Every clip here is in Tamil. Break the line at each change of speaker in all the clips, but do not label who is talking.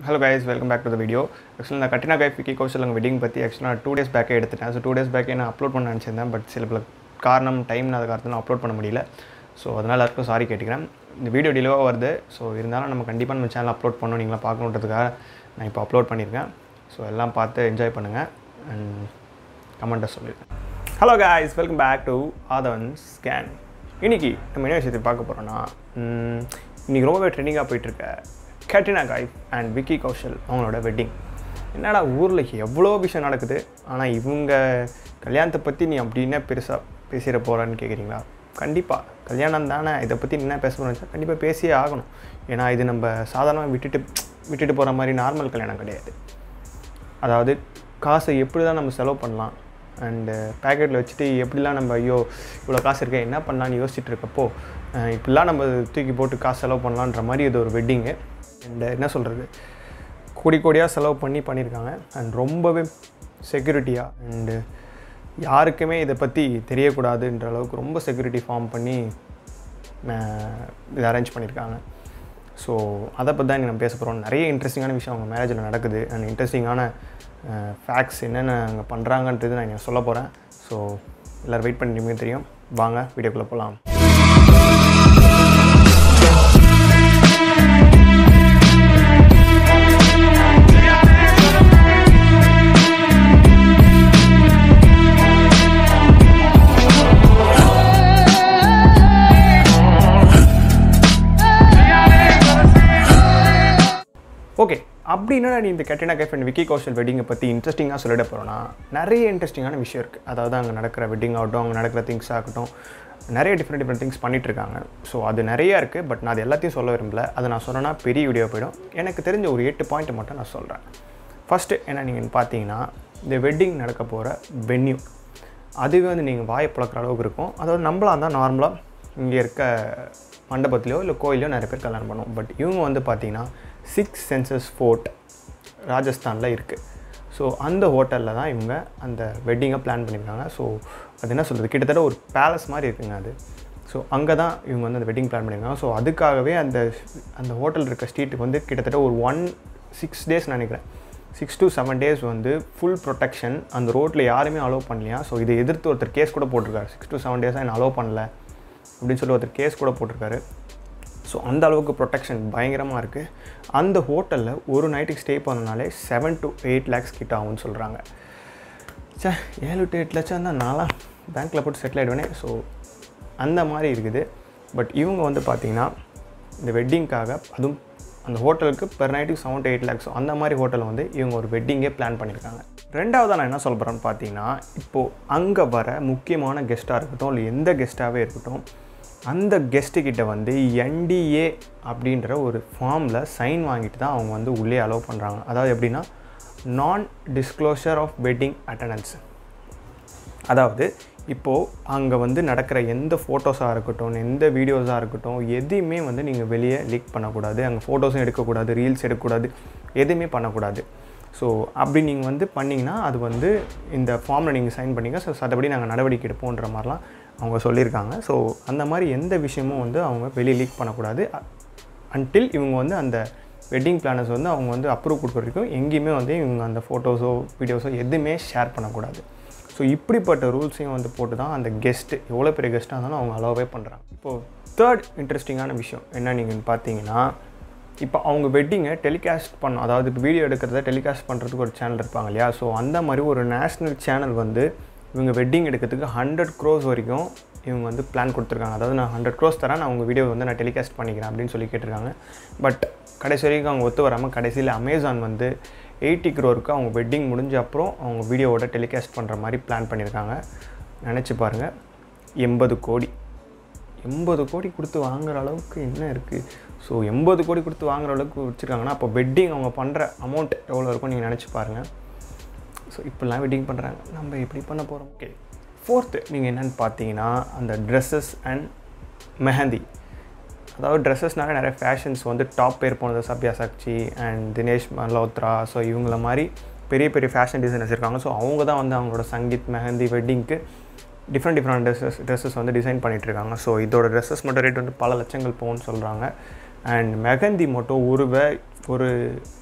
hello guys welcome back to the video ஆக்சுவலாக நான் கட்டினா கை பிக்கி கௌசல் வெட்டிங் பற்றி ஆக்சுவலாக நான் டூ டேஸ் பேக்கே எடுத்துட்டேன் ஸோ டூ டேஸ் பேக்கே நான் அப்லோட் பண்ண நினச்சிருந்தேன் பட் சில பல காரணம் டைம் அது காரணத்தில் அப்லோட் பண்ண முடியல ஸோ அதனால் எல்லாருக்கும் சாரி கேட்டுக்கிறேன் இந்த வீடியோ டிலேவாக வருது ஸோ இருந்தாலும் நம்ம கண்டிப்பாக நம்ம சேனல் அப்லோட் பண்ணணும் நீங்களாம் பார்க்கணுன்றதுக்காக நான் இப்போ அப்லோட் பண்ணியிருக்கேன் ஸோ எல்லாம் பார்த்து என்ஜாய் பண்ணுங்கள் அண்ட் கமெண்ட்டை சொல்லியிருக்கேன் hello guys welcome back to Aadhavan scan இன்னைக்கு நம்ம என்ன விஷயத்தை பார்க்க போகிறோன்னா இன்றைக்கி ரொம்பவே ட்ரெண்டிங்காக போயிட்டுருக்க கேட்ரினா காய்ஃப் அண்ட் விக்கி கௌஷல் அவங்களோட வெட்டிங் என்னடா ஊரில் எவ்வளோ விஷயம் நடக்குது ஆனால் இவங்க கல்யாணத்தை பற்றி நீ அப்படின்னா பெருசாக பேசிட போகிறான்னு கேட்குறீங்களா கண்டிப்பாக கல்யாணம் தானே இதை பற்றி என்ன பேச போகிறோம் கண்டிப்பாக பேசியே ஆகணும் ஏன்னா இது நம்ம சாதாரணமாக விட்டுட்டு விட்டுட்டு போகிற மாதிரி நார்மல் கல்யாணம் கிடையாது அதாவது காசை எப்படி தான் நம்ம செலவு பண்ணலாம் அண்டு பேக்கெட்டில் வச்சுட்டு எப்படிலாம் நம்ம ஐயோ இவ்வளோ காசு இருக்கே என்ன பண்ணலான்னு யோசிச்சுட்டு இருக்கப்போ அஹ் இப்படிலாம் நம்ம தூக்கி போட்டு காசு செலவு பண்ணலான்ற மாதிரி இது ஒரு வெட்டிங்கு அண்டு என்ன சொல்கிறது கோடி கோடியாக செலவு பண்ணி பண்ணியிருக்காங்க அண்ட் ரொம்பவே செக்யூரிட்டியாக அண்டு யாருக்குமே இதை பற்றி தெரியக்கூடாதுன்ற அளவுக்கு ரொம்ப செக்யூரிட்டி ஃபார்ம் பண்ணி அஹ் இதை அரேஞ்ச் பண்ணியிருக்காங்க ஸோ அதை பற்றி தான் நம்ம பேச போகிறோம் நிறைய இன்ட்ரெஸ்டிங்கான விஷயம் அவங்க மேரேஜில் நடக்குது அண்ட் இன்ட்ரெஸ்டிங்கான ஃபேக்ட்ஸ் என்னென்ன அங்கே பண்ணுறாங்கன்றது நான் இங்கே சொல்ல போகிறேன் ஸோ எல்லோரும் வெயிட் பண்ணிட்டு தெரியும் வாங்க வீடியோக்குள்ளே போகலாம் ஓகே அப்படி என்னடா நீ இந்த கெட்டினா கைஃப் அண்ட் விக்கி கௌஷல் வெட்டிங்கை பற்றி இன்ட்ரெஸ்டிங்காக சொல்லிட போகிறோன்னா நிறைய இன்ட்ரெஸ்டிங்கான விஷயம் இருக்குது அதாவது அங்கே நடக்கிற வெட்டிங் ஆகட்டும் அங்கே நடக்கிற திங்ஸ் ஆகட்டும் நிறைய டிஃப்ரெண்ட் டிஃப்ரெண்ட் திங்ஸ் பண்ணிட்டு இருக்காங்க ஸோ அது நிறைய இருக்குது பட் நான் அது எல்லாத்தையும் சொல்ல விரும்பல அதை நான் சொன்னேன்னா பெரிய வீடியோ போயிடும் எனக்கு தெரிஞ்ச ஒரு எட்டு பாயிண்ட் மட்டும் நான் சொல்கிறேன் ஃபஸ்ட்டு என்ன நீங்கள் பார்த்தீங்கன்னா இந்த வெட்டிங் நடக்க போகிற வென்யூ அதுவே வந்து நீங்கள் வாயை பழக்கிற அளவுக்கு இருக்கும் அதாவது நம்மளாக தான் நார்மலாக இங்கே இருக்க மண்டபத்துலையோ இல்லை கோயிலையோ நிறைய பேர் கல்யாணம் பண்ணுவோம் பட் இவங்க வந்து பார்த்தீங்கன்னா சிக்ஸ் சென்சஸ் ஃபோர்ட் ராஜஸ்தானில் இருக்குது ஸோ அந்த ஹோட்டலில் தான் இவங்க அந்த வெட்டிங்கை பிளான் பண்ணியிருக்காங்க ஸோ அது என்ன சொல்கிறது கிட்டத்தட்ட ஒரு பேலஸ் மாதிரி இருக்குங்க அது ஸோ அங்கே தான் இவங்க வந்து அந்த வெட்டிங் பிளான் பண்ணியிருக்காங்க ஸோ அதுக்காகவே அந்த அந்த ஹோட்டல் இருக்க ஸ்ட்ரீட்டுக்கு வந்து கிட்டத்தட்ட ஒரு ஒன் சிக்ஸ் டேஸ் நினைக்கிறேன் சிக்ஸ் டு செவன் டேஸ் வந்து ஃபுல் ப்ரொடெக்ஷன் அந்த ரோட்டில் யாருமே அலோவ் பண்ணலையா ஸோ இதை எதிர்த்து ஒருத்தர் கேஸ் கூட போட்டிருக்காரு சிக்ஸ் டு செவன் டேஸாக என்ன அலோவ் பண்ணல அப்படின்னு சொல்லி ஒருத்தர் கேஸ் கூட போட்டிருக்காரு ஸோ அந்த அளவுக்கு ப்ரொடெக்ஷன் பயங்கரமாக இருக்குது அந்த ஹோட்டலில் ஒரு நைட்டுக்கு ஸ்டே பண்ணனாலே செவன் டு எயிட் லேக்ஸ் கிட்ட ஆகும்னு சொல்கிறாங்க சே ஏழு டு எட்டு லட்சம் தான் நான்லாம் பேங்க்கில் போட்டு செட்டில் ஆகிடுவேனே ஸோ அந்த மாதிரி இருக்குது பட் இவங்க வந்து பார்த்திங்கன்னா இந்த வெட்டிங்க்காக அதுவும் அந்த ஹோட்டலுக்கு பெர் நைட்டுக்கு செவன் டு எயிட் லேக்ஸ் அந்த மாதிரி ஹோட்டலில் வந்து இவங்க ஒரு வெட்டிங்கே பிளான் பண்ணியிருக்காங்க ரெண்டாவது நான் என்ன சொல்ல போகிறேன்னு பார்த்தீங்கன்னா இப்போது அங்கே வர முக்கியமான கெஸ்ட்டாக இருக்கட்டும் இல்லை எந்த கெஸ்ட்டாகவே இருக்கட்டும் அந்த கெஸ்ட்டுக்கிட்ட வந்து என்டிஏ அப்படின்ற ஒரு ஃபார்மில் சைன் வாங்கிட்டு தான் அவங்க வந்து உள்ளே அலோவ் பண்ணுறாங்க அதாவது எப்படின்னா நான் டிஸ்க்ளோஷர் ஆஃப் வெட்டிங் அட்டண்டன்ஸ் அதாவது இப்போது அங்கே வந்து நடக்கிற எந்த ஃபோட்டோஸாக இருக்கட்டும் எந்த வீடியோஸாக இருக்கட்டும் எதையுமே வந்து நீங்கள் வெளியே லீக் பண்ணக்கூடாது அங்கே ஃபோட்டோஸும் எடுக்கக்கூடாது ரீல்ஸ் எடுக்கக்கூடாது எதுவுமே பண்ணக்கூடாது ஸோ அப்படி நீங்கள் வந்து பண்ணிங்கன்னா அது வந்து இந்த ஃபார்மில் நீங்கள் சைன் பண்ணிங்க ஸோ அதபடி நாங்கள் நடவடிக்கை எடுப்போன்ற மாதிரிலாம் அவங்க சொல்லியிருக்காங்க ஸோ அந்த மாதிரி எந்த விஷயமும் வந்து அவங்க வெளியே லீக் பண்ணக்கூடாது அன்டில் இவங்க வந்து அந்த வெட்டிங் பிளானர்ஸ் வந்து அவங்க வந்து அப்ரூவ் கொடுக்குற வரைக்கும் எங்கேயுமே வந்து இவங்க அந்த ஃபோட்டோஸோ வீடியோஸோ எதுவுமே ஷேர் பண்ணக்கூடாது ஸோ இப்படிப்பட்ட ரூல்ஸையும் வந்து போட்டு தான் அந்த கெஸ்ட்டு எவ்வளோ பெரிய கெஸ்ட்டாக இருந்தாலும் அவங்க அலோவே பண்ணுறாங்க இப்போது தேர்ட் இன்ட்ரெஸ்டிங்கான விஷயம் என்ன நீங்கள் பார்த்தீங்கன்னா இப்போ அவங்க வெட்டிங்கை டெலிகாஸ்ட் பண்ண அதாவது இப்போ வீடியோ எடுக்கிறத டெலிகாஸ்ட் பண்ணுறதுக்கு ஒரு சேனல் இருப்பாங்க இல்லையா ஸோ அந்த மாதிரி ஒரு நேஷ்னல் சேனல் வந்து இவங்க வெட்டிங் எடுக்கிறதுக்கு ஹண்ட்ரட் க்ரோஸ் வரைக்கும் இவங்க வந்து பிளான் கொடுத்துருக்காங்க அதாவது நான் ஹண்ட்ரட் க்ரோஸ் தரேன் நான் உங்கள் வீடியோ வந்து நான் டெலிகாஸ்ட் பண்ணிக்கிறேன் அப்படின்னு சொல்லி கேட்டிருக்காங்க பட் கடைசி வரைக்கும் அவங்க ஒத்து வராமல் கடைசியில் அமேசான் வந்து எயிட்டி க்ரோருக்கு அவங்க வெட்டிங் முடிஞ்ச அப்புறம் அவங்க வீடியோவோட டெலிகாஸ்ட் பண்ணுற மாதிரி பிளான் பண்ணியிருக்காங்க நினச்சி பாருங்கள் எண்பது கோடி எண்பது கோடி கொடுத்து வாங்குற அளவுக்கு என்ன இருக்குது ஸோ எண்பது கோடி கொடுத்து வாங்குற அளவுக்கு வச்சுருக்காங்கன்னா அப்போ வெட்டிங் அவங்க பண்ணுற அமௌண்ட் எவ்வளோ இருக்கும் நீங்கள் நினச்சி பாருங்கள் ஸோ இப்படிலாம் வெட்டிங் பண்ணுறாங்க நம்ம எப்படி பண்ண போகிறோம் ஓகே ஃபோர்த்து நீங்கள் என்னென்னு பார்த்தீங்கன்னா அந்த ட்ரெஸ்ஸஸ் அண்ட் மெஹந்தி அதாவது ட்ரெஸ்ஸஸ்னால நிறைய ஃபேஷன்ஸ் வந்து டாப் பேர் போனது Sabyasachi and Dinesh Malhotra so இவங்கள மாதிரி பெரிய பெரிய ஃபேஷன் டிசைனர்ஸ் இருக்காங்க ஸோ அவங்க தான் வந்து அவங்களோட சங்கீத் மெஹந்தி வெட்டிங்க்கு டிஃப்ரெண்ட் டிஃப்ரெண்ட் ட்ரெஸ்ஸஸ் ட்ரெஸ்ஸஸ் வந்து டிசைன் பண்ணிகிட்டு இருக்காங்க ஸோ இதோட ட்ரெஸ்ஸஸ் மட்டும் ரேட் வந்து பல லட்சங்கள் போகும்னு சொல்கிறாங்க அண்ட் மெஹந்தி மட்டும் ஒரு வே ஒரு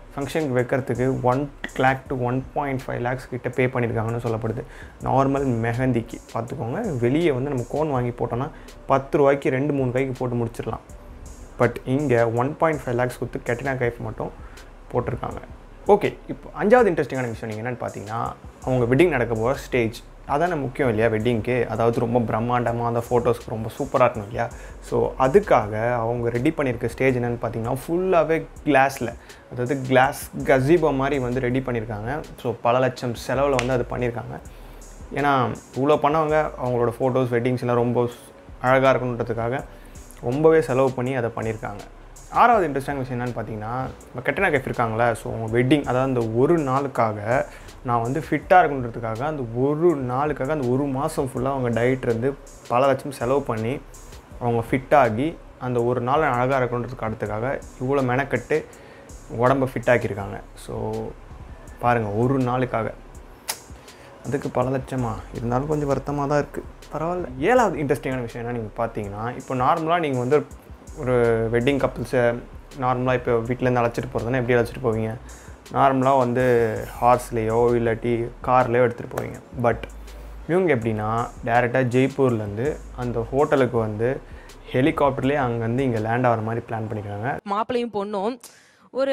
ஃபங்க்ஷனுக்கு வைக்கிறதுக்கு one lakh to one point five lakhs கிட்ட பே பண்ணியிருக்காங்கன்னு சொல்லப்படுது நார்மல் மெஹந்திக்கு பார்த்துக்கோங்க வெளியே வந்து நம்ம கோன் வாங்கி போட்டோன்னா பத்து ரூபாய்க்கு ரெண்டு மூணு கைக்கு போட்டு முடிச்சிடலாம் பட் இங்கே ஒன் பாயிண்ட் ஃபைவ் லேக்ஸ் கொடுத்து கெட்டினா கைஃப் மட்டும் போட்டிருக்காங்க ஓகே இப்போ அஞ்சாவது இன்ட்ரெஸ்டிங்கான விஷயம் நீங்கள் என்னென்னு பார்த்தீங்கன்னா அவங்க வெட்டிங் நடக்க போகிற ஸ்டேஜ் அதானே முக்கியம் இல்லையா வெட்டிங்க்கு அதாவது ரொம்ப பிரம்மாண்டமாக அந்த ஃபோட்டோஸ்க்கு ரொம்ப சூப்பராக இருக்கணும் இல்லையா ஸோ அதுக்காக அவங்க ரெடி பண்ணியிருக்க ஸ்டேஜ் என்னென்னு பார்த்தீங்கன்னா ஃபுல்லாகவே கிளாஸில் அதாவது கிளாஸ் கசீபோ மாதிரி வந்து ரெடி பண்ணியிருக்காங்க ஸோ பல லட்சம் செலவில் வந்து அது பண்ணியிருக்காங்க ஏன்னா இவ்வளோ பண்ணவங்க அவங்களோட ஃபோட்டோஸ் வெட்டிங்ஸ் எல்லாம் ரொம்ப அழகாக இருக்கணுன்றதுக்காக ரொம்பவே செலவு பண்ணி அதை பண்ணியிருக்காங்க ஆறாவது இன்ட்ரெஸ்டான விஷயம் என்னென்னு பார்த்தீங்கன்னா இப்போ கெட்டனா கைஃப் இருக்காங்களே ஸோ அவங்க வெட்டிங் அதாவது அந்த ஒரு நாளுக்காக நான் வந்து ஃபிட்டாக இருக்கணுன்றதுக்காக அந்த ஒரு நாளுக்காக அந்த ஒரு மாதம் ஃபுல்லாக அவங்க டயட் இருந்து பல லட்சம் செலவு பண்ணி அவங்க ஃபிட்டாகி அந்த ஒரு நாள் அழகாக இருக்கணுன்றதுக்கு அடுத்துக்காக இவ்வளோ மெனக்கட்டு உடம்பை ஃபிட்டாக்கியிருக்காங்க ஸோ பாருங்கள் ஒரு நாளுக்காக அதுக்கு பல லட்சமா இருந்தாலும் கொஞ்சம் வருத்தமாக தான் இருக்குது பரவாயில்ல ஏழாவது இன்ட்ரெஸ்டிங்கான விஷயம் என்ன நீங்கள் பார்த்தீங்கன்னா இப்போ நார்மலாக நீங்கள் வந்து ஒரு வெட்டிங் கப்புள்ஸை நார்மலாக இப்போ வீட்டிலேருந்து அழைச்சிட்டு போகிறதுனா எப்படி அழைச்சிட்டு போவீங்க நார்மலாக வந்து ஹார்ஸ்லேயோ இல்லாட்டி கார்லேயோ எடுத்துகிட்டு போவீங்க பட் இவங்க எப்படின்னா டேரெக்டாக ஜெய்ப்பூர்லேருந்து அந்த ஹோட்டலுக்கு வந்து ஹெலிகாப்டர்லேயே அங்கேருந்து இங்கே லேண்ட் ஆகிற மாதிரி பிளான் பண்ணிக்கிறாங்க
மாப்பிள்ளையும் பொண்ணும் ஒரு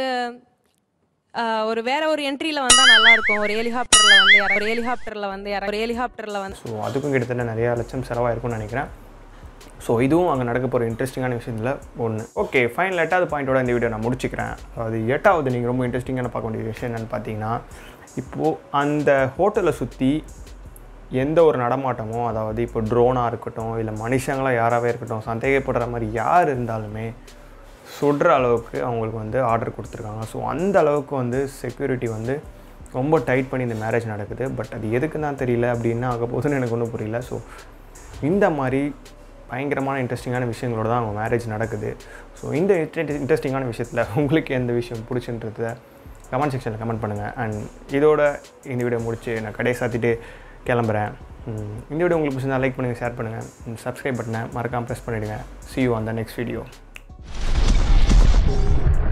ஆஹ், ஒரு வேற ஒரு என்ட்ரியில் வந்தால் நல்லா இருக்கும் ஒரு ஹெலிகாப்டரில் வந்து இற- ஒரு ஹெலிகாப்டரில் வந்து இற- ஒரு ஹெலிகாப்டரில் வந்து
ஸோ அதுக்கும் கிட்டத்தட்ட நிறையா லட்சம் செலவாயிருக்கும்னு நினைக்கிறேன் ஸோ இதுவும் அங்கே நடக்க போகிற இன்ட்ரெஸ்டிங்கான விஷயத்தில் ஒன்று ஓகே ஃபைனல் எட்டாவது பாயிண்டோட இந்த வீடியோ நான் முடிச்சுக்கிறேன் அது எட்டாவது நீங்கள் ரொம்ப இன்ட்ரெஸ்டிங்கான பார்க்க வேண்டிய விஷயம் என்னென்னு பார்த்தீங்கன்னா இப்போது அந்த ஹோட்டலை சுற்றி எந்த ஒரு நடமாட்டமோ அதாவது இப்போ ட்ரோனாக இருக்கட்டும் இல்லை மனுஷங்களா யாராகவே இருக்கட்டும் சந்தேகப்படுற மாதிரி யார் இருந்தாலுமே சுடுற அளவுக்கு அவங்களுக்கு வந்து ஆர்டர் கொடுத்துருக்காங்க ஸோ அந்த அளவுக்கு வந்து செக்யூரிட்டி வந்து ரொம்ப டைட் பண்ணி இந்த மேரேஜ் நடக்குது பட் அது எதுக்கு தான் தெரியல அப்படின்னா ஆக போகுதுன்னு எனக்கு ஒன்றும் புரியல ஸோ இந்த மாதிரி பயங்கரமான இன்ட்ரெஸ்டிங்கான விஷயங்களோட தான் அவங்க மேரேஜ் நடக்குது ஸோ இந்த இன்ட்ரெஸ்டிங்கான விஷயத்தில் உங்களுக்கு எந்த விஷயம் பிடிச்சுன்றத கமெண்ட் செக்ஷனில் கமெண்ட் பண்ணுங்கள் அண்ட் இதோட இந்த வீடியோ முடிச்சு நான் கடையை சாத்திட்டு கிளம்புறேன் உம், இந்த வீடியோ உங்களுக்கு பிடிச்சிருந்தா லைக் பண்ணுங்கள் ஷேர் பண்ணுங்கள் சப்ஸ்கிரைப் பட்டனை மறக்காமல் ப்ரெஸ் பண்ணிவிடுங்க see you on the next video